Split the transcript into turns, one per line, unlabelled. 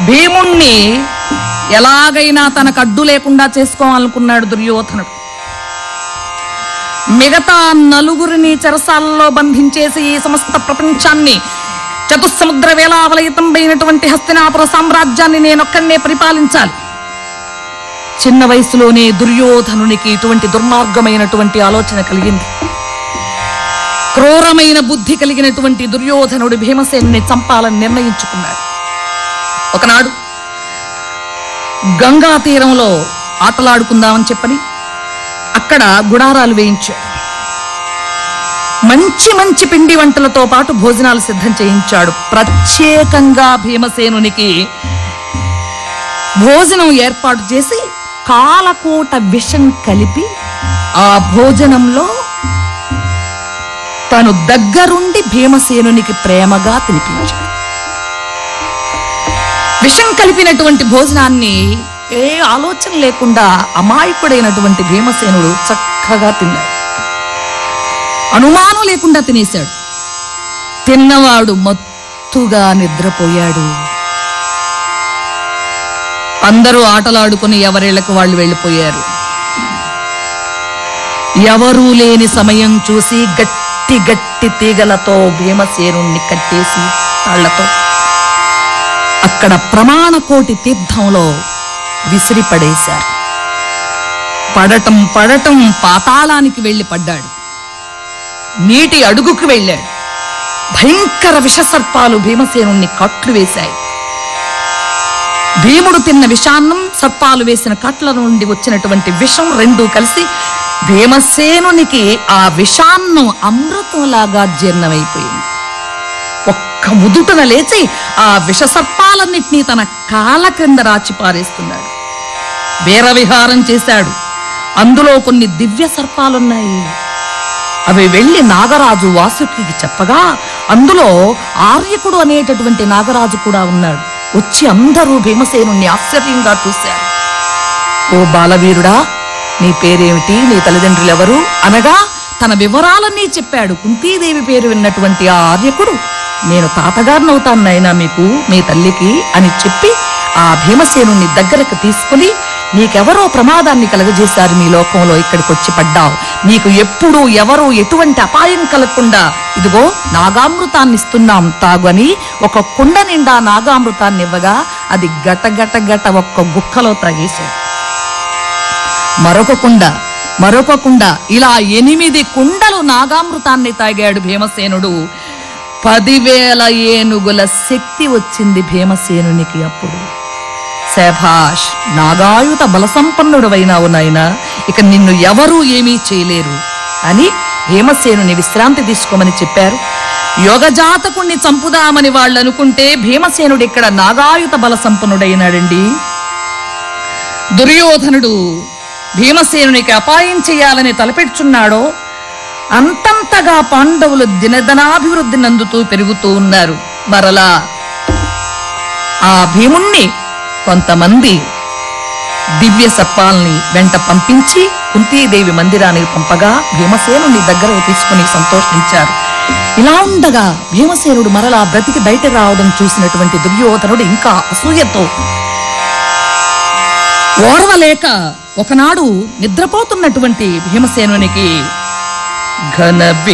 భీముణ్ణి ఎలాగైనా తనకు అడ్డు లేకుండా చేసుకోవాలనుకున్నాడు దుర్యోధనుడు మిగతా నలుగురిని చెరసాలలో బంధించేసి ఈ సమస్త ప్రపంచాన్ని చతుస్సముద్ర వేలావలయితంపైనటువంటి హస్తినాపుర సామ్రాజ్యాన్ని నేనొక్కడే పరిపాలించాలి చిన్న వయసులోనే దుర్యోధనునికి ఇటువంటి దుర్మార్గమైనటువంటి ఆలోచన కలిగింది క్రూరమైన బుద్ధి కలిగినటువంటి దుర్యోధనుడు భీమసేనుని చంపాలని నిర్ణయించుకున్నాడు ఒకనాడు గంగా తీరంలో ఆటలాడుకుందామని చెప్పని అక్కడ గుడారాలు వేయించాడు మంచి మంచి పిండి వంటలతో పాటు భోజనాలు సిద్ధం చేయించాడు ప్రత్యేకంగా భీమసేనునికి భోజనం ఏర్పాటు చేసి కాలకూట విషం కలిపి ఆ భోజనంలో తను దగ్గరుండి భీమసేనునికి ప్రేమగా తినిపించాడు విషం కలిపినటువంటి భోజనాన్ని ఏ ఆలోచన లేకుండా అమాయకుడైనటువంటి భీమసేనుడు చక్కగా తిన్నాడు అనుమానం లేకుండా తినేశాడు తిన్నవాడు మత్తుగా నిద్రపోయాడు అందరూ ఆటలాడుకుని ఎవరిళ్లకు వాళ్ళు వెళ్ళిపోయారు ఎవరూ లేని సమయం చూసి గట్టి గట్టి తీగలతో భీమసేనుణ్ణి కట్టేసి తాళ్లతో అక్కడ ప్రమాణకోటి తీర్థంలో విసిరి పడేశారు పడటం పడటం పాతాళానికి వెళ్లి పడ్డాడు నీటి అడుగుకు వెళ్ళాడు భయంకర విషసర్పాలు భీమసేనుణ్ణి కట్లు వేశాయి భీముడు తిన్న విషాన్నం సర్పాలు వేసిన కట్ల నుండి వచ్చినటువంటి విషం రెండూ కలిసి భీమసేనునికి ఆ విషాన్నం అమృతంలాగా జీర్ణమైపోయింది ఒక్క ముదుటన లేచి ఆ విషసర్పాలన్నిటినీ తన కాళ్ళ క్రింద రాచి పారేస్తున్నాడు వీరవిహారం చేశాడు అందులో కొన్ని దివ్య సర్పాలున్నాయి అవి వెళ్లి నాగరాజు వాసుకి చెప్పగా అందులో ఆర్యకుడు అనేటటువంటి నాగరాజు కూడా ఉన్నాడు వచ్చి అందరూ భీమసేనుణ్ణి ఆశ్చర్యంగా చూశారు ఓ బాలవీరుడా నీ పేరేమిటి నీ తల్లిదండ్రులు ఎవరు అనగా తన వివరాలన్నీ చెప్పాడు కుంతీదేవి పేరు విన్నటువంటి ఆ ఆర్యకుడు నేను తాతగారినవుతాను నాయనా మీకు మీ తల్లికి అని చెప్పి ఆ భీమసేనుని దగ్గరకు తీసుకుని నీకెవరో ప్రమాదాన్ని కలగజేశారు మీ లోకంలో ఇక్కడికి వచ్చి పడ్డావు నీకు ఎప్పుడూ ఎవరూ ఎటువంటి అపాయం కలగకుండా ఇదిగో నాగామృతాన్ని ఇస్తున్నాం తాగు అని ఒక కుండ నిండా నాగామృతాన్ని ఇవ్వగా అది గట గట గట ఒక్క గుక్కలో తాగేశాడు మరొక కుండ మరొక కుండ ఇలా ఎనిమిది కుండలు నాగామృతాన్ని తాగాడు భీమసేనుడు పదివేల ఏనుగుల శక్తి వచ్చింది భీమసేనునికి అప్పుడు శభాష్ నాగాయుత బలసంపన్నుడవైనావు నాయనా ఇక నిన్ను ఎవరూ ఏమీ చేయలేరు అని భీమసేనుని విశ్రాంతి తీసుకోమని చెప్పారు యోగజాతకుణ్ణి చంపుదామని వాళ్ళు అనుకుంటే భీమసేనుడు ఇక్కడ నాగాయుత బల సంపన్నుడైనాడండి దుర్యోధనుడు భీమసేనునికి అపాయం చేయాలని తలపెట్టుచున్నాడో అంతంతగా పాండవులు దినదనాభివృద్ధి నందుతూ పెరుగుతూ ఉన్నారు మరలా ఆ భీముణ్ణి కొంతమంది దివ్య సర్పాల్ని వెంట పంపించి కుంతీదేవి మందిరానికి పంపగా భీమసేనుని దగ్గరకు తీసుకుని సంతోషించారు ఇలా ఉండగా భీమసేనుడు మరలా బ్రతికి బయట రావడం చూసినటువంటి దుర్యోధనుడు ఇంకా అసూయతో ఓర్వలేక ఒకనాడు నిద్రపోతున్నటువంటి భీమసేనునికి ఘన